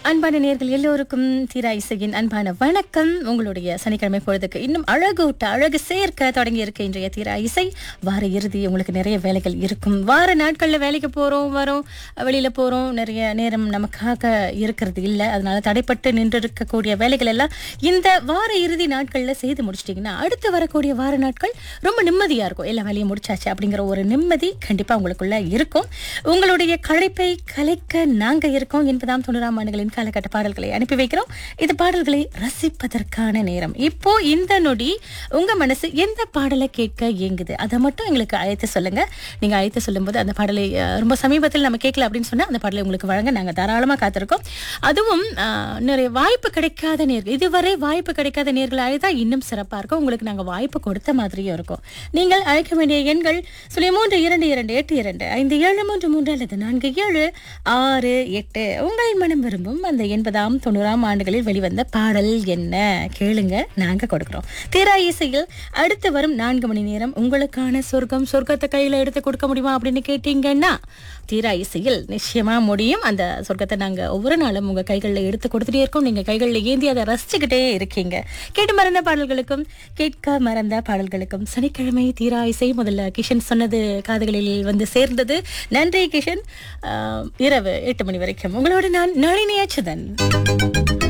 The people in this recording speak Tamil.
அன்பான நேர்கள் எல்லோருக்கும் தீரா இசையின் அன்பான வணக்கம் உங்களுடைய சனிக்கிழமை பொழுதுக்கு இன்னும் அழகூட்ட அழகு சேர்க்க தொடங்கி இருக்க இன்றைய தீரா இசை வார இறுதி உங்களுக்கு நிறைய வேலைகள் இருக்கும் வார நாட்கள்ல வேலைக்கு போறோம் வரோம் வெளியில போறோம் நிறைய நேரம் நமக்காக இருக்கிறது இல்லை அதனால தடைப்பட்டு நின்று இருக்கக்கூடிய வேலைகள் எல்லாம் இந்த வார இறுதி நாட்கள்ல செய்து முடிச்சிட்டிங்கன்னா அடுத்து வரக்கூடிய வார நாட்கள் ரொம்ப நிம்மதியா இருக்கும் எல்லா வேலையும் முடிச்சாச்சு அப்படிங்கிற ஒரு நிம்மதி கண்டிப்பா உங்களுக்குள்ள இருக்கும் உங்களுடைய களைப்பை கலைக்க நாங்க இருக்கோம் என்பதாம் தொண்ணூறாம் ஆண்டுகளின் காலகட்ட பாடல்களை அனுப்பி வைக்கிறோம் இது பாடல்களை ரசிப்பதற்கான நேரம் இப்போ இந்த நொடி உங்க மனசு எந்த பாடலை கேட்க இயங்குது அதை மட்டும் எங்களுக்கு அழைத்து சொல்லுங்க நீங்க அழைத்து சொல்லும்போது அந்த பாடலை அஹ், ரொம்ப சமீபத்தில் நம்ம கேட்கல அப்படின்னு சொன்னா அந்த பாடலை உங்களுக்கு வழங்க நாங்க தாராளமா காத்திருக்கோம் அதுவும் அஹ், நிறைய வாய்ப்பு கிடைக்காத நேர்கள் இதுவரை வாய்ப்பு கிடைக்காத நேர்கள் அழைத்தா இன்னும் சிறப்பா இருக்கும் உங்களுக்கு நாங்க வாய்ப்பு கொடுத்த மாதிரியும் இருக்கும் நீங்கள் அழைக்க வேண்டிய எண்கள் சுழி மூன்று இரண்டு இரண்டு எட்டு இரண்டு ஐந்து ஏழு மூன்று மூன்று அல்லது நான்கு ஏழு ஆறு எட்டு உங்கள் மனம் விரும்பும் அந்த எண்பதாம் தொண்ணூறாம் ஆண்டுகளில் வெளிவந்த பாடல் என்ன கேளுங்க நாங்க கொடுக்கிறோம் தீரா இசையில் அடுத்து வரும் நான்கு மணி நேரம் உங்களுக்கான சொர்க்கம் சொர்க்கத்தை கையில எடுத்து கொடுக்க முடியுமா அப்படின்னு கேட்டீங்கன்னா தீரா இசையில் நிச்சயமா முடியும் அந்த சொர்க்கத்தை நாங்க ஒவ்வொரு நாளும் உங்க கைகளில் எடுத்து கொடுத்துட்டே இருக்கோம் நீங்க கைகளில் ஏந்தி அதை ரசிச்சுக்கிட்டே இருக்கீங்க கேட்டு மறந்த பாடல்களுக்கும் கேட்க மறந்த பாடல்களுக்கும் சனிக்கிழமை தீரா இசை முதல்ல கிஷன் சொன்னது காதுகளில் வந்து சேர்ந்தது நன்றி கிஷன் ஆஹ், இரவு எட்டு மணி வரைக்கும் உங்களோட நான் நளினியாச்சுதன்